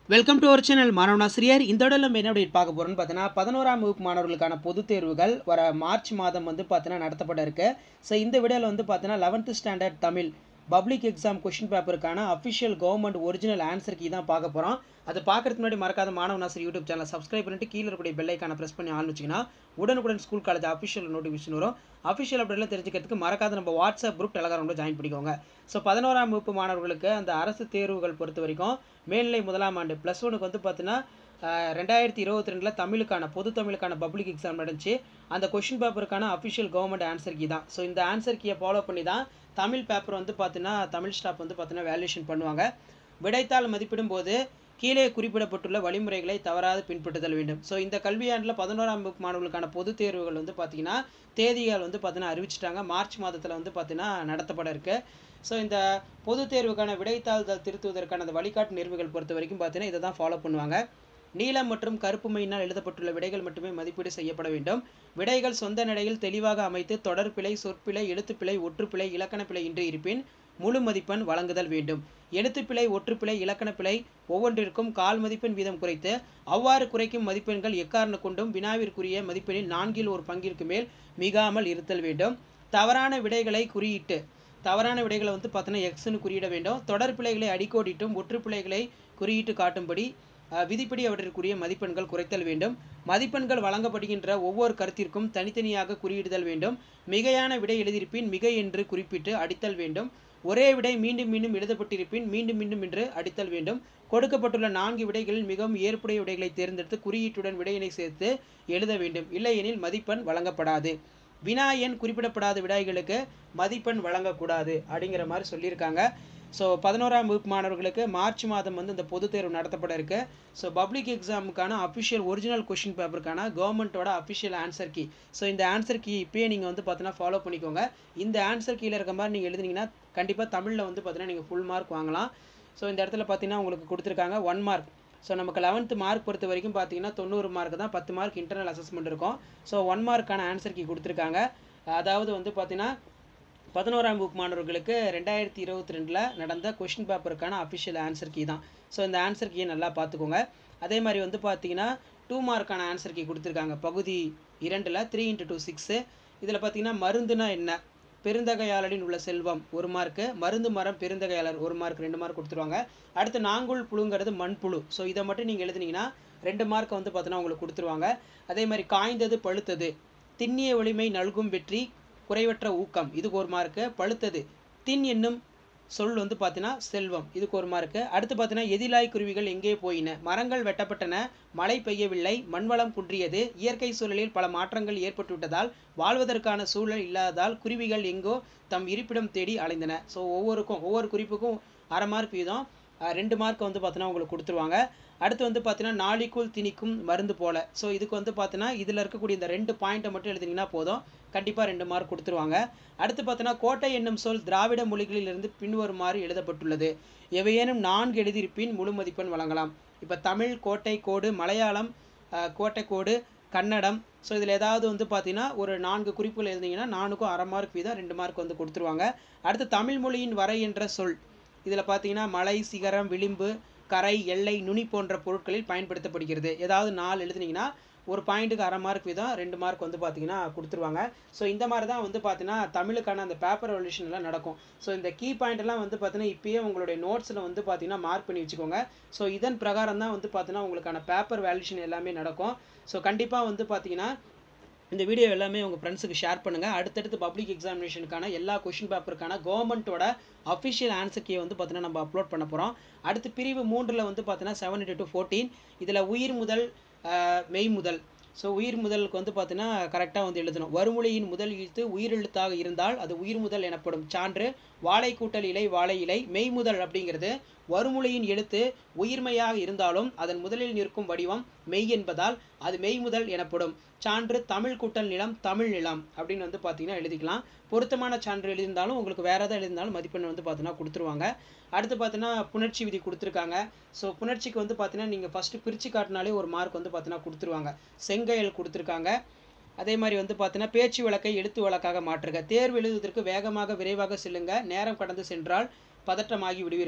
welcome to our channel மாணவனாசிரியர் இந்த இடத்துல நம்ம என்ன update பார்க்க போகிறோம்னு பார்த்தீங்கன்னா பதினோராம் வகுப்பு மாணவர்களுக்கான பொதுத் தேர்வுகள் வர மார்ச் மாதம் வந்து பார்த்தீங்கன்னா நடத்தப்பட இருக்கு ஸோ இந்த வீடியோவில் வந்து பார்த்தீங்கன்னா eleventh standard Tamil public exam question பேப்பருக்கான official government original answer key தான் பார்க்க போகிறோம் அது பார்க்கறதுக்கு முன்னாடி மறக்காத மாணவனாசிரியர் யூடியூப் சேனல் சப்ஸ்கிரைப் பண்ணிட்டு கீழே இருக்கக்கூடிய பெல் ஐக்கான ப்ரெஸ் பண்ணி ஆன் வச்சிங்கன்னா உடனுக்குடன் ஸ்கூல் காலேஜ் அஃபிஷியல் நோட்டிஃபிகேஷன் வரும் அஃபிஷியல் அப்டேட்லாம் தெரிஞ்சுக்கிறதுக்கு மறக்காத நம்ம வாட்ஸ்அப் குரூப் டெலகிராமில் ஜாயின் பண்ணிக்கோங்க ஸோ பதினோராம் வகுப்பு மாணவர்களுக்கு அந்த அரசு தேர்வுகள் பொறுத்த வரைக்கும் மேல்நிலை முதலாம் ஆண்டு ப்ளஸ் ஒனுக்கு வந்து பார்த்தீங்கன்னா ஆஹ், ரெண்டாயிரத்தி இருபத்தி ரெண்டில் தமிழுக்கான பொது தமிழுக்கான பப்ளிக் எக்ஸாம் நடந்துச்சு அந்த கொஷின் பேப்பருக்கான அஃபிஷியல் கவர்மெண்ட் ஆன்சர் கீ தான் ஸோ இந்த ஆன்சர் கீயை ஃபாலோ பண்ணி தான் தமிழ் பேப்பர் வந்து பார்த்தீங்கன்னா தமிழ் ஸ்டாஃப் வந்து பார்த்தீங்கன்னா வேல்யூஷன் பண்ணுவாங்க விடைத்தாள் மதிப்பிடும் போது கீழே குறிப்பிடப்பட்டுள்ள வழிமுறைகளை தவறாது பின்பற்றுதல் வேண்டும் ஸோ இந்த கல்வியாண்டில் பதினோராம் வகுப்பு மாணவர்களுக்கான பொதுத் தேர்வுகள் வந்து பார்த்தீங்கன்னா தேதிகள் வந்து பார்த்தீங்கன்னா அறிவிச்சிட்டாங்க மார்ச் மாதத்தில் வந்து பார்த்தீங்கன்னா நடத்தப்பட இருக்கு ஸோ இந்த பொதுத் தேர்வுக்கான விடைத்தாள் த- திருத்துவதற்கான அந்த வழிகாட்டு நெறிவுகள் பொறுத்த வரைக்கும் பார்த்தீங்கன்னா இதை தான் ஃபாலோ பண்ணுவாங்க நீலம் மற்றும் கருப்பு மையினால் எழுதப்பட்டுள்ள விடைகள் மட்டுமே மதிப்பீடு செய்யப்பட வேண்டும் விடைகள் சொந்த நடையில் தெளிவாக அமைத்து தொடர்பிழை சொற்பிழை எழுத்துப்பிழை ஒற்றுப்பிழை இலக்கணப்பிழை இன்றி இருப்பின் முழு மதிப்பெண் வழங்குதல் வேண்டும் எழுத்துப்பிழை ஒற்றுப்பிழை இலக்கணப்பிழை ஒவ்வொன்றிற்கும் கால் மதிப்பெண் வீதம் குறைத்து அவ்வாறு குறைக்கும் மதிப்பெண்கள் எக்காரண கொண்டும் வினாவிற்குரிய மதிப்பெண்ணில் நான்கில் ஒரு பங்கிற்கு மேல் மிகாமல் இருத்தல் வேண்டும் தவறான விடைகளை குறியிட்டு தவறான விடைகளை வந்து பார்த்தீங்கன்னா எக்ஸ்னு குறியிட வேண்டும் தொடர் பிழைகளை அடிக்கோடிட்டும் ஒற்றுப்பிழைகளை குறியிட்டு காட்டும்படி அஹ், விதிப்படி அவற்றிற்குரிய மதிப்பெண்கள் குறைத்தல் வேண்டும் மதிப்பெண்கள் வழங்கப்படுகின்ற ஒவ்வொரு கருத்திற்கும் தனித்தனியாக குறியிடுதல் வேண்டும் மிகையான விடை எழுதியிருப்பின் மிகை என்று குறிப்பிட்டு அடித்தல் வேண்டும் ஒரே விடை மீண்டும் மீண்டும் எழுதப்பட்டிருப்பின் மீண்டும் மீண்டும் என்று அடித்தல் வேண்டும் கொடுக்கப்பட்டுள்ள நான்கு விடைகளில் மிகவும் ஏற்புடைய விடைகளை தேர்ந்தெடுத்து குறியீட்டுடன் விடையினை சேர்த்து எழுத வேண்டும் இல்லையெனில் மதிப்பெண் வழங்கப்படாது வினா எண் குறிப்பிடப்படாத விடைகளுக்கு மதிப்பெண் வழங்கக்கூடாது அப்படிங்கிற மாதிரி சொல்லியிருக்காங்க ஸோ பதினோராம் வகுப்பு மாணவர்களுக்கு மார்ச் மாதம் வந்து இந்த பொதுத் தேர்வு நடத்தப்பட இருக்கு ஸோ பப்ளிக் எக்ஸாமுக்கான அஃபிஷியல் ஒரிஜினல் கொஷின் பேப்பருக்கான கவர்மெண்ட்டோட அஃபிஷியல் ஆன்சர் கீ ஸோ இந்த ஆன்சர் கீ இப்பயே நீங்கள் வந்து பார்த்தீங்கன்னா ஃபாலோ பண்ணிக்கோங்க இந்த ஆன்சர் கீழே இருக்க மாதிரி நீங்கள் எழுதுனீங்கன்னா கண்டிப்பாக தமிழில் வந்து பார்த்தீங்கன்னா நீங்கள் ஃபுல் மார்க் வாங்கலாம் ஸோ இந்த இடத்துல பார்த்தீங்கன்னா உங்களுக்கு கொடுத்துருக்காங்க ஒன் மார்க் ஸோ நமக்கு லெவன்த்து மார்க் பொறுத்த வரைக்கும் பார்த்தீங்கன்னா தொண்ணூறு மார்க் தான் பத்து மார்க் இன்டர்னல் அசஸ்மெண்ட் இருக்கும் ஸோ ஒன் மார்க்கான ஆன்சர் கீ கொடுத்துருக்காங்க அதாவது வந்து பார்த்தீங்கன்னா பதினோராம் வகுப்பு மாணவர்களுக்கு ரெண்டாயிரத்தி இருபத்தி ரெண்டில் நடந்த கொஷின் பேப்பருக்கான அஃபிஷியல் ஆன்சர் கீ தான் ஸோ இந்த ஆன்சர் கீயை நல்லா பார்த்துக்கோங்க அதே மாதிரி வந்து பார்த்தீங்கன்னா டூ மார்க்கான ஆன்சர் கீ கொடுத்துருக்காங்க பகுதி இரண்டில் த்ரீ இன்ட்டு டூ சிக்ஸு இதில் பார்த்தீங்கன்னா மருந்துனா என்ன பெருந்தகையாளரின் உள்ள செல்வம் ஒரு மார்க்கு மருந்து மரம் பெருந்தகையாளர் ஒரு மார்க் ரெண்டு மார்க் கொடுத்துருவாங்க அடுத்து நாங்குள் புழுங்கிறது மண்புழு ஸோ இதை மட்டும் நீங்கள் எழுதுனீங்கன்னா ரெண்டு மார்க் வந்து பார்த்தீங்கன்னா உங்களுக்கு கொடுத்துருவாங்க அதே மாதிரி காய்ந்தது பழுத்தது திண்ணிய ஒளிமை நல்கும் வெற்றி குறைவற்ற ஊக்கம் இதுக்கு ஒரு மார்க்கு பழுத்தது தின் என்னும் சொல் வந்து பார்த்தீங்கன்னா செல்வம் இதுக்கு ஒரு மார்க்கு அடுத்து பார்த்தீங்கன்னா எதிலாய் குருவிகள் எங்கே போயின மரங்கள் வெட்டப்பட்டன மழை பெய்யவில்லை மண்வளம் குன்றியது இயற்கை சூழலில் பல மாற்றங்கள் ஏற்பட்டுவிட்டதால் வாழ்வதற்கான சூழல் இல்லாததால் குருவிகள் எங்கோ தம் இருப்பிடம் தேடி அலைந்தன ஸோ ஒவ்வொருக்கும் ஒவ்வொரு குறிப்புக்கும் அரை மார்க் வீதம் அஹ், ரெண்டு மார்க் வந்து பார்த்தீங்கன்னா உங்களுக்கு கொடுத்துருவாங்க அடுத்து வந்து பார்த்தீங்கன்னா நாளிக்குள் திணிக்கும் மருந்து போல ஸோ இதுக்கு வந்து பார்த்தீங்கன்னா இதில் இருக்கக்கூடிய இந்த ரெண்டு பாயிண்ட்டை மட்டும் எழுதினீங்கன்னா போதும் கண்டிப்பாக ரெண்டு மார்க் கொடுத்துருவாங்க அடுத்து பார்த்தீங்கன்னா கோட்டை என்னும் சொல் திராவிட மொழிகளிலிருந்து பின்வருமாறு எழுதப்பட்டுள்ளது எவையேனும் நான்கு எழுதியிருப்பின் முழு மதிப்பெண் வழங்கலாம் இப்போ தமிழ் கோட்டை கோடு மலையாளம் அஹ், கோட்டை கோடு கன்னடம் ஸோ இதில் ஏதாவது வந்து பார்த்தீங்கன்னா ஒரு நான்கு குறிப்புகள் எழுதிங்கன்னா நானுக்கும் அரை மார்க் வீதம் ரெண்டு மார்க் வந்து கொடுத்துருவாங்க அடுத்து தமிழ் மொழியின் வரை என்ற சொல் இதில் பார்த்தீங்கன்னா மலை சிகரம் விளிம்பு கரை எல்லை நுனி போன்ற பொருட்களில் பயன்படுத்தப்படுகிறது ஏதாவது நாலு எழுதுனீங்கன்னா ஒரு பாயிண்ட்டுக்கு அரை மார்க் வீதம் ரெண்டு மார்க் வந்து பார்த்தீங்கன்னா கொடுத்துருவாங்க ஸோ இந்த மாதிரி தான் வந்து பார்த்தீங்கன்னா தமிழுக்கான அந்த பேப்பர் ரெவல்யூஷன் எல்லாம் நடக்கும் ஸோ இந்த கீ பாயிண்ட் எல்லாம் வந்து பார்த்தீங்கன்னா இப்பயே உங்களுடைய நோட்ஸில் வந்து பார்த்தீங்கன்னா மார்க் பண்ணி வச்சுக்கோங்க ஸோ இதன் பிரகாரம் தான் வந்து பார்த்தீங்கன்னா உங்களுக்கான பேப்பர் வேல்யூஷன் எல்லாமே நடக்கும் ஸோ கண்டிப்பாக வந்து பார்த்தீங்கன்னா இந்த வீடியோ எல்லாமே உங்கள் ஃப்ரெண்ட்ஸுக்கு ஷேர் பண்ணுங்கள் அடுத்தடுத்து பப்ளிக் எக்ஸாமினேஷனுக்கான எல்லா கொஷின் பேப்பருக்கான கவர்மெண்ட்டோட அஃபிஷியல் ஆன்சர் கீயை வந்து பார்த்தீங்கன்னா நம்ம அப்லோட் பண்ண போகிறோம் அடுத்து பிரிவு மூன்றில் வந்து பார்த்தீங்கன்னா செவன் இன்ட்டு டூ ஃபோர்டீன் இதில் உயிர் முதல் ஆஹ், மெய் முதல் ஸோ உயிர் முதலுக்கு வந்து பார்த்தீங்கன்னா கரெக்டாக வந்து எழுதணும் வறுமொழியின் முதல் எழுத்து உயிரெழுத்தாக இருந்தால் அது உயிர் முதல் எனப்படும் சான்று வாழை கூட்டல் இலை வாழை இலை மெய் முதல் அப்படிங்கிறது வறுமொழியின் எழுத்து உயிர்மையாக இருந்தாலும் அதன் முதலில் நிற்கும் வடிவம் மெய் என்பதால் அது மெய் முதல் எனப்படும் சான்று தமிழ் கூட்டல் நிலம் தமிழ் நிலம் அப்படின்னு வந்து பார்த்தீங்கன்னா எழுதிக்கலாம் பொருத்தமான சான்று எழுதியிருந்தாலும் உங்களுக்கு வேறு எதாவது எழுதியிருந்தாலும் மதிப்பெண் வந்து பார்த்தீங்கன்னா கொடுத்துருவாங்க அடுத்து பார்த்தீங்கன்னா புணர்ச்சி விதி கொடுத்துருக்காங்க ஸோ புணர்ச்சிக்கு வந்து பார்த்தீங்கன்னா நீங்கள் ஃபஸ்ட்டு பிரித்து காட்டினாலே ஒரு மார்க் வந்து பார்த்தீங்கன்னா கொடுத்துருவாங்க செங்கயல் கொடுத்துருக்காங்க அதே மாதிரி வந்து பார்த்தீங்கன்னா பேச்சு வழக்கை எழுத்து வழக்காக மாற்றுக தேர்வு எழுதுவதற்கு வேகமாக விரைவாக செல்லுங்க நேரம் கடந்து சென்றால் பதற்றமாகி விடுவீர்கள்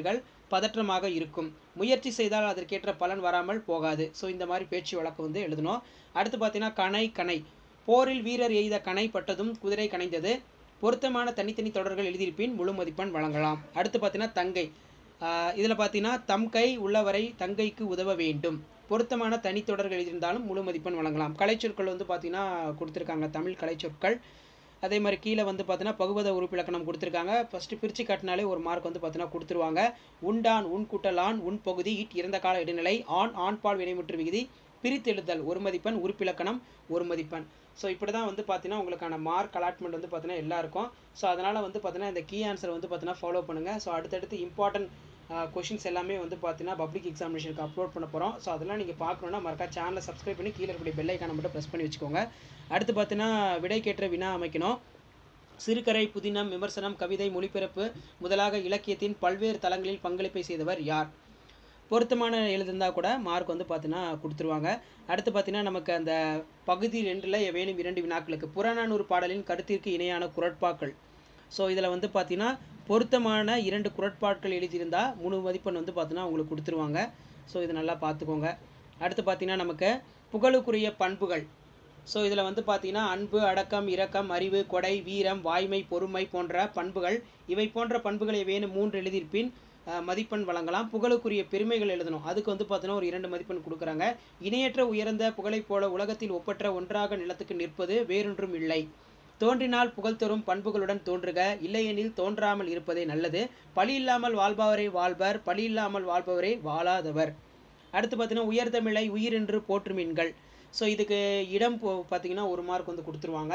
பதற்றமாக இருக்கும் முயற்சி செய்தால் அதற்கேற்ற பலன் வராமல் போகாது ஸோ இந்த மாதிரி பேச்சு வழக்கு வந்து எழுதணும் அடுத்து பார்த்தீங்கன்னா கணை கணை போரில் வீரர் எய்த கணை பட்டதும் குதிரை கணைந்தது பொருத்தமான தனித்தனி தொடர்கள் எழுதியிருப்பின் முழு மதிப்பெண் வழங்கலாம் அடுத்து பார்த்தீங்கன்னா தங்கை இதில் பார்த்தீங்கன்னா தம் கை உள்ளவரை தங்கைக்கு உதவ வேண்டும் பொருத்தமான தனித்தொடர்கள் எழுதியிருந்தாலும் முழு மதிப்பெண் வழங்கலாம் கலைச்சொற்கள் வந்து பார்த்தீங்கன்னா கொடுத்துருக்காங்க தமிழ் கலைச்சொற்கள் அதே மாதிரி கீழே வந்து பார்த்தீங்கன்னா பகுபத உறுப்பிலக்கணம் கொடுத்துருக்காங்க ஃபஸ்ட்டு பிரித்து காட்டினாலே ஒரு மார்க் வந்து பார்த்தீங்கன்னா கொடுத்துருவாங்க உண்டான் உன் கூட்டலான் உன் பகுதி இட் இறந்த கால இடைநிலை ஆண் ஆண் பால் வினைமுற்று விகுதி பிரித்தெழுதல் ஒரு மதிப்பெண் உறுப்பிலக்கணம் ஒரு மதிப்பெண் ஸோ இப்படி தான் வந்து பார்த்தீங்கன்னா உங்களுக்கான மார்க் அலாட்மெண்ட் வந்து பார்த்தீங்கன்னா எல்லா இருக்கும் ஸோ அதனால் வந்து பார்த்தீங்கன்னா இந்த கீ ஆன்சர் வந்து பார்த்தீங்கன்னா ஃபாலோ பண்ணுங்கள் ஸோ அடுத்தடுத்து இம்பார்ட்டன்ட் கொஷின்ஸ் எல்லாமே வந்து பார்த்தீங்கன்னா பப்ளிக் எக்ஸாமினேஷனுக்கு அப்லோட் பண்ண போகிறோம் ஸோ அதெல்லாம் நீங்கள் பார்க்கணுன்னா மறக்கா சேனலை சப்ஸ்கிரைப் பண்ணி கீழே இருக்கக்கூடிய பெல் ஐக்கானை மட்டும் ப்ரெஸ் பண்ணி வச்சுக்கோங்க அடுத்து பார்த்தீங்கன்னா விடைக்கேற்ற வினா அமைக்கணும் சிறுகரை புதினம் விமர்சனம் கவிதை மொழிபெயர்ப்பு முதலாக இலக்கியத்தின் பல்வேறு தளங்களில் பங்களிப்பை செய்தவர் யார் பொருத்தமான எழுதிருந்தால் கூட மார்க் வந்து பார்த்தீங்கன்னா கொடுத்துருவாங்க அடுத்து பார்த்தீங்கன்னா நமக்கு அந்த பகுதி ரெண்டில் வேணும் இரண்டு வினாக்களுக்கு புறநானூறு பாடலின் கருத்திற்கு இணையான குரட்பாக்கள் ஸோ இதில் வந்து பார்த்தீங்கன்னா பொருத்தமான இரண்டு குரட்பாட்கள் எழுதியிருந்தால் முழு மதிப்பெண் வந்து பார்த்தீங்கன்னா உங்களுக்கு கொடுத்துருவாங்க ஸோ இது நல்லா பார்த்துக்கோங்க அடுத்து பார்த்தீங்கன்னா நமக்கு புகழுக்குரிய பண்புகள் ஸோ இதில் வந்து பார்த்தீங்கன்னா அன்பு அடக்கம் இரக்கம் அறிவு கொடை வீரம் வாய்மை பொறுமை போன்ற பண்புகள் இவை போன்ற பண்புகளை வேணும் மூன்று எழுதியிருப்பின் மதிப்பெண் வழங்கலாம் புகழுக்குரிய பெருமைகள் எழுதணும் அதுக்கு வந்து பார்த்தீங்கன்னா ஒரு இரண்டு மதிப்பெண் கொடுக்குறாங்க இணையற்ற உயர்ந்த புகழைப் போல உலகத்தில் ஒப்பற்ற ஒன்றாக நிலத்துக்கு நிற்பது வேறொன்றும் இல்லை தோன்றினால் புகழ் தரும் பண்புகளுடன் தோன்றுக இல்லையெனில் தோன்றாமல் இருப்பதே நல்லது பழி இல்லாமல் வாழ்பவரை வாழ்வர் பழி இல்லாமல் வாழ்பவரே வாழாதவர் அடுத்து பார்த்தீங்கன்னா உயர்தமிழை உயிர் என்று போற்றுமீன்கள் ஸோ இதுக்கு இடம் பார்த்தீங்கன்னா ஒரு மார்க் வந்து கொடுத்துருவாங்க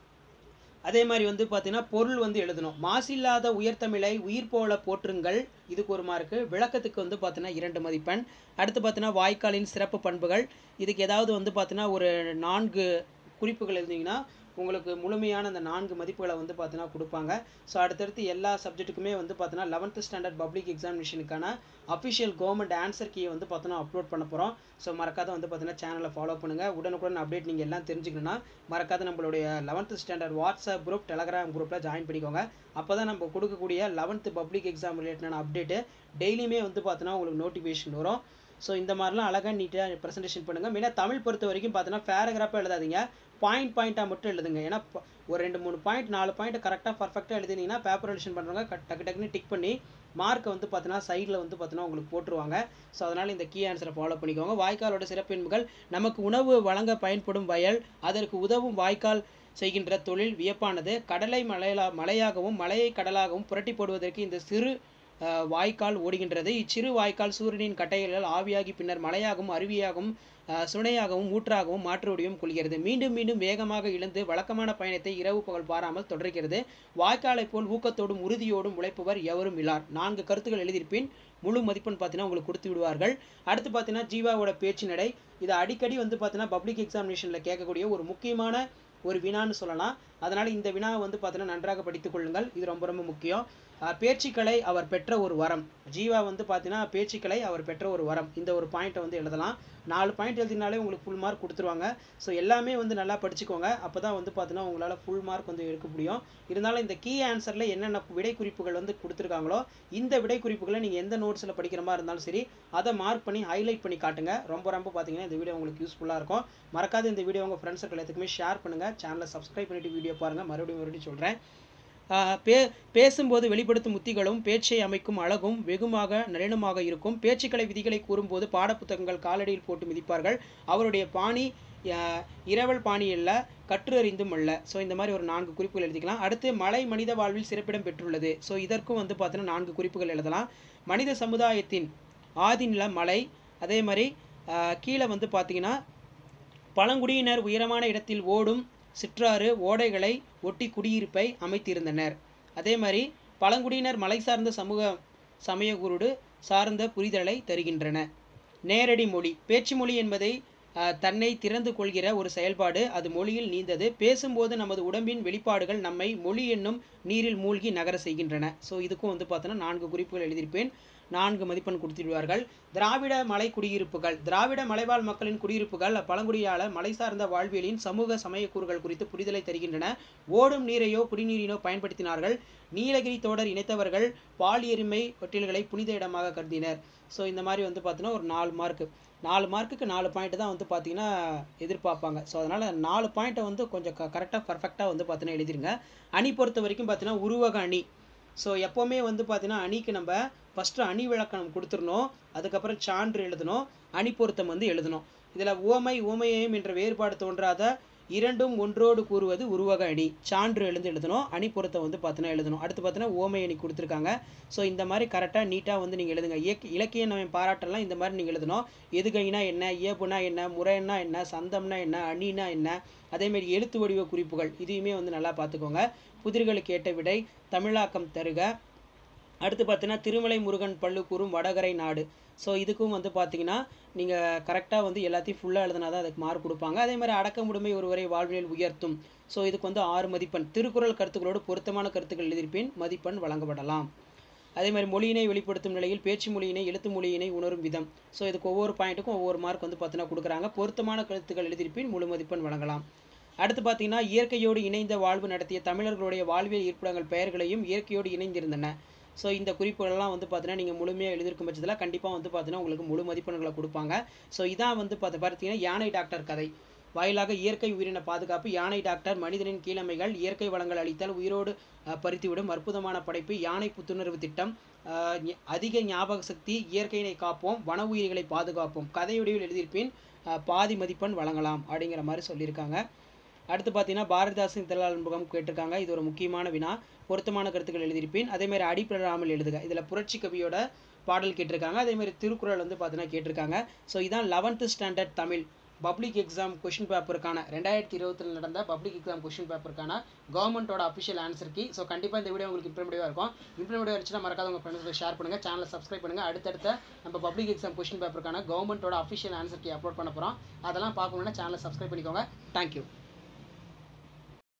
அதே மாதிரி வந்து பார்த்தீங்கன்னா பொருள் வந்து எழுதணும் மாசில்லாத உயர்த்தமிழை உயிர் போல போற்றுங்கள் இதுக்கு ஒரு மார்க்கு விளக்கத்துக்கு வந்து பார்த்தீங்கன்னா இரண்டு மதிப்பெண் அடுத்து பார்த்தீங்கன்னா வாய்க்காலின் சிறப்பு பண்புகள் இதுக்கு ஏதாவது வந்து பார்த்தீங்கன்னா ஒரு நான்கு குறிப்புகள் எழுதிங்கன்னா உங்களுக்கு முழுமையான அந்த நான்கு மதிப்புகளை வந்து பார்த்தீங்கன்னா கொடுப்பாங்க ஸோ அடுத்தடுத்து எல்லா சப்ஜெக்ட்டுக்குமே வந்து பார்த்தீங்கன்னா லெவன்த்து ஸ்டாண்டர்ட் பப்ளிக் எக்ஸாமினேஷனுக்கான அஃபிஷியல் கவர்மெண்ட் ஆன்சர் கீயை வந்து பார்த்தோன்னா அப்லோட் பண்ண போகிறோம் ஸோ மறக்காத வந்து பார்த்தீங்கன்னா சேனலை ஃபாலோ பண்ணுங்கள் உடனுக்குடன் அப்டேட் நீங்கள் எல்லாம் தெரிஞ்சுக்கணும்னா மறக்காத நம்மளுடைய eleventh standard WhatsApp group Telegram குரூப்பில் ஜாயின் பண்ணிக்கோங்க அப்போ தான் நம்ம கொடுக்கக்கூடிய லெவன்த்து பப்ளிக் எக்ஸாம் ரிலேட்டடான அப்டேட்டு டெய்லியுமே வந்து பார்த்தோன்னா உங்களுக்கு நோட்டிஃபிகேஷன் வரும் ஸோ இந்த மாதிரிலாம் அழகாக நீட்டாக ப்ரெசன்டேஷன் பண்ணுங்கள் மெயினாக தமிழ் பொறுத்த வரைக்கும் பார்த்தீங்கன்னா பேராகிராஃபாக எழுதாதீங்க பாயிண்ட் பாயிண்ட்டாக மட்டும் எழுதுங்க ஏன்னா ஒரு ரெண்டு மூணு பாயிண்ட் நாலு பாயிண்ட் கரெக்டாக பர்ஃபெக்டாக எழுதினீங்கன்னா பேப்பர் எடிஷன் பண்ணுறவங்க டக்கு டக்குன்னு டிக் பண்ணி மார்க்கை வந்து பார்த்தீங்கன்னா சைடில் வந்து பார்த்தீங்கன்னா உங்களுக்கு போட்டுருவாங்க ஸோ அதனால் இந்த கீ ஆன்சரை ஃபாலோ பண்ணிக்கோங்க வாய்க்காலோட சிறப்பெண்புகள் நமக்கு உணவு வழங்க பயன்படும் வயல் அதற்கு உதவும் வாய்க்கால் செய்கின்ற தொழில் வியப்பானது கடலை மலையா மலையாகவும் மலையை கடலாகவும் புரட்டி போடுவதற்கு இந்த சிறு வாய்க்கால் ஓடுகின்றது இச்சிறு வாய்க்கால் சூரியனின் கட்டைகளால் ஆவியாகி பின்னர் மலையாகவும் அருவியாகவும் சுனையாகவும் ஊற்றாகவும் மாற்று வடிவம் கொள்கிறது மீண்டும் மீண்டும் வேகமாக இழந்து வழக்கமான பயணத்தை இரவு பகல் பாராமல் தொடர்கிறது வாய்க்காலை போல் ஊக்கத்தோடும் உறுதியோடும் உழைப்பவர் எவரும் இல்லார் நான்கு கருத்துக்கள் எழுதியிருப்பின் முழு மதிப்பெண் பார்த்தீங்கன்னா உங்களுக்கு கொடுத்து விடுவார்கள் அடுத்து பார்த்தீங்கன்னா ஜீவாவோட பேச்சு நடை இது அடிக்கடி வந்து பார்த்தீங்கன்னா பப்ளிக் எக்ஸாமினேஷனில் கேட்கக்கூடிய ஒரு முக்கியமான ஒரு வினான்னு சொல்லலாம் அதனால் இந்த வினாவை வந்து பார்த்தீங்கன்னா நன்றாக படித்துக் கொள்ளுங்கள் இது ரொம்ப ரொம்ப முக்கியம் பேச்சுக்களை அவர் பெற்ற ஒரு வரம் ஜீவா வந்து பார்த்தீங்கன்னா பேச்சுக்களை அவர் பெற்ற ஒரு வரம் இந்த ஒரு பாயிண்ட்டை வந்து எழுதலாம் நாலு பாயிண்ட் எழுதினாலே உங்களுக்கு ஃபுல் மார்க் கொடுத்துருவாங்க ஸோ எல்லாமே வந்து நல்லா படிச்சுக்கோங்க அப்போ தான் வந்து பார்த்தீங்கன்னா உங்களால் ஃபுல் மார்க் வந்து எடுக்க முடியும் இருந்தாலும் இந்த கீ ஆன்சரில் என்னென்ன விடை குறிப்புகள் வந்து கொடுத்துருக்காங்களோ இந்த விடை குறிப்புகளை நீங்கள் எந்த நோட்ஸில் படிக்கிற மாதிரி இருந்தாலும் சரி அதை மார்க் பண்ணி ஹைலைட் பண்ணி காட்டுங்க ரொம்ப ரொம்ப பார்த்தீங்கன்னா இந்த வீடியோ உங்களுக்கு யூஸ்ஃபுல்லாக இருக்கும் மறக்காத இந்த வீடியோ உங்கள் ஃப்ரெண்ட்ஸ் சர்க்கிள் எல்லாத்துக்குமே ஷேர் பண்ணுங்கள் சேனலை சப்ஸ்கிரைப் பண்ணிட்டு வீடியோ பாருங்கள் மறுபடியும் மறுபடியும் சொல்கிறேன் பே பேசும்போது வெளிப்படுத்தும் உத்திகளும் பேச்சை அமைக்கும் அழகும் வெகுமாக நளினமாக இருக்கும் பேச்சுக்களை விதிகளை கூறும்போது பாடப்புத்தகங்கள் காலடியில் போட்டு மிதிப்பார்கள் அவருடைய பாணி இரவல் பாணி அல்ல கற்றறிந்தும் அல்ல ஸோ இந்த மாதிரி ஒரு நான்கு குறிப்புகள் எழுதிக்கலாம் அடுத்து மலை மனித வாழ்வில் சிறப்பிடம் பெற்றுள்ளது ஸோ இதற்கும் வந்து பார்த்தீங்கன்னா நான்கு குறிப்புகள் எழுதலாம் மனித சமுதாயத்தின் ஆதிநில மலை அதே மாதிரி கீழே வந்து பார்த்தீங்கன்னா பழங்குடியினர் உயரமான இடத்தில் ஓடும் சிற்றாறு ஓடைகளை ஒட்டி குடியிருப்பை அமைத்திருந்தனர் அதே மாதிரி பழங்குடியினர் மலை சார்ந்த சமூக சமயகுருடு சார்ந்த புரிதலை தருகின்றன நேரடி மொழி பேச்சு மொழி என்பதை தன்னை திறந்து கொள்கிற ஒரு செயல்பாடு அது மொழியில் நீந்தது பேசும்போது நமது உடம்பின் வெளிப்பாடுகள் நம்மை மொழி என்னும் நீரில் மூழ்கி நகர செய்கின்றன ஸோ இதுக்கும் வந்து பார்த்தோன்னா நான்கு குறிப்புகள் எழுதியிருப்பேன் நான்கு மதிப்பெண் கொடுத்துடுவார்கள் திராவிட மலை குடியிருப்புகள் திராவிட மலைவாழ் மக்களின் குடியிருப்புகள் பழங்குடியால மலை சார்ந்த வாழ்வியலின் சமூக சமயக்கூறுகள் குறித்து புரிதலை தருகின்றன ஓடும் நீரையோ குடிநீரினோ பயன்படுத்தினார்கள் நீலகிரி தோடர் இணைத்தவர்கள் பால் எருமை ஒட்டில்களை புனித இடமாக கருதினர் ஸோ இந்த மாதிரி வந்து பார்த்தீங்கன்னா ஒரு நாலு மார்க்கு நாலு மார்க்குக்கு நாலு பாயிண்ட் தான் வந்து பார்த்தீங்கன்னா எதிர்பார்ப்பாங்க ஸோ அதனால் நாலு பாயிண்ட்டை வந்து கொஞ்சம் க கரெக்டாக பர்ஃபெக்டாக வந்து பார்த்தீங்கன்னா எழுதிருங்க அணி பொறுத்த வரைக்கும் பார்த்தீங்கன்னா உருவக அணி ஸோ எப்போவுமே வந்து பார்த்தீங்கன்னா அணிக்கு நம்ம ஃபஸ்ட்டு அணி விளக்கணம் கொடுத்துடணும் அதுக்கப்புறம் சான்று எழுதணும் அணி பொருத்தம் வந்து எழுதணும் இதில் உவமை உவமையம் என்ற வேறுபாடு தோன்றாத இரண்டும் ஒன்றோடு கூறுவது உருவக அணி சான்று எழுந்து எழுதணும் அணி பொருத்தம் வந்து பார்த்தீங்கன்னா எழுதணும் அடுத்து பார்த்தீங்கன்னா ஓமை அணி கொடுத்துருக்காங்க ஸோ இந்த மாதிரி கரெக்டாக நீட்டாக வந்து நீங்கள் எழுதுங்க இயக்க இலக்கிய நம்ம பாராட்டெல்லாம் இந்த மாதிரி நீங்கள் எழுதணும் எதுகைனா என்ன இயப்புனா என்ன முறைன்னா என்ன சந்தம்னா என்ன அணினா என்ன அதேமாரி எழுத்து வடிவ குறிப்புகள் இதையுமே வந்து நல்லா பார்த்துக்கோங்க புதிர்களுக்கு ஏற்ற விடை தமிழாக்கம் தருக அடுத்து பார்த்தீங்கன்னா திருமலை முருகன் பள்ளு கூறும் வடகரை நாடு ஸோ இதுக்கும் வந்து பார்த்தீங்கன்னா நீங்கள் கரெக்டாக வந்து எல்லாத்தையும் ஃபுல்லாக எழுதினா தான் அதுக்கு மார்க் கொடுப்பாங்க அதே மாதிரி அடக்கமுடைமை ஒருவரை வாழ்வியல் உயர்த்தும் ஸோ இதுக்கு வந்து ஆறு மதிப்பெண் திருக்குறள் கருத்துக்களோடு பொருத்தமான கருத்துக்கள் எழுதியிருப்பின் மதிப்பெண் வழங்கப்படலாம் அதே மாதிரி மொழியினை வெளிப்படுத்தும் நிலையில் பேச்சு மொழியினை எழுத்து மொழியினை உணரும் விதம் ஸோ இதுக்கு ஒவ்வொரு பாயிண்ட்டுக்கும் ஒவ்வொரு மார்க் வந்து பார்த்தீங்கன்னா கொடுக்குறாங்க பொருத்தமான கருத்துக்கள் எழுதியிருப்பின் முழு மதிப்பெண் வழங்கலாம் அடுத்து பார்த்தீங்கன்னா இயற்கையோடு இணைந்த வாழ்வு நடத்திய தமிழர்களுடைய வாழ்வியல் இருப்பிடங்கள் பெயர்களையும் இயற்கையோடு இணைந்திருந்தன ஸோ இந்த குறிப்புகளெல்லாம் வந்து பார்த்தீங்கன்னா நீங்கள் முழுமையாக எழுதியிருக்கும் பட்சத்தில் கண்டிப்பாக வந்து பார்த்தீங்கன்னா உங்களுக்கு முழு மதிப்பெண்களை கொடுப்பாங்க ஸோ இதான் வந்து பார்த்து பார்த்தீங்கன்னா யானை டாக்டர் கதை வாயிலாக இயற்கை உயிரின பாதுகாப்பு யானை டாக்டர் மனிதனின் கீழமைகள் இயற்கை வளங்கள் அளித்தல் உயிரோடு அஹ், பறித்துவிடும் அற்புதமான படைப்பு யானை புத்துணர்வு திட்டம் அஹ், ஞ- அதிக ஞாபக சக்தி இயற்கையினை காப்போம் வன உயிர்களை பாதுகாப்போம் கதையுடையில் எழுதியிருப்பின் அஹ், பாதி மதிப்பெண் வழங்கலாம் அப்படிங்கிற மாதிரி சொல்லியிருக்காங்க அடுத்து பார்த்தீங்கன்னா பாரதிதாசன் திரளால் அன்பகம் கேட்டிருக்காங்க இது ஒரு முக்கியமான வினா பொருத்தமான கருத்துக்கள் எழுதியிருப்பேன் அதே மாதிரி அடிப்படாமல் எழுதுக இதில் புரட்சி கவியோட பாடல் கேட்டிருக்காங்க அதே மாதிரி திருக்குறள் வந்து பார்த்தீங்கன்னா கேட்டிருக்காங்க ஸோ இதான் eleventh standard Tamil public exam question பேப்பருக்கான ரெண்டாயிரத்தி இருபத்தில் நடந்த பப்ளிக் எக்ஸாம் கொஷின் பேப்பருக்கான கவர்மெண்ட்டோட அஃபிஷியல் ஆன்சர் கீ ஸோ கண்டிப்பாக இந்த வீடியோ உங்களுக்கு இம்ப்ளிமெண்டிவாக இருக்கும் இம்ப்ளிமெண்டிவாக இருந்துச்சுன்னா மறக்காத உங்கள் ஃப்ரெண்ட்ஸ்க்கு ஷேர் பண்ணுங்கள் சேனலை சப்ஸ்கிரைப் பண்ணுங்கள் அடுத்தடுத்த நம்ம பப்ளிக் எக்ஸாம் கொஷின் பேப்பருக்கான கவர்மெண்ட்டோட அஃபிஷியல் ஆன்சர் கீ அப்லோட் பண்ண போகிறோம் அதெல்லாம் பார்க்கணுன்னா சேனலை சப்ஸ்கிரைப் பண்ணிக்கோங்க தேங்க்யூ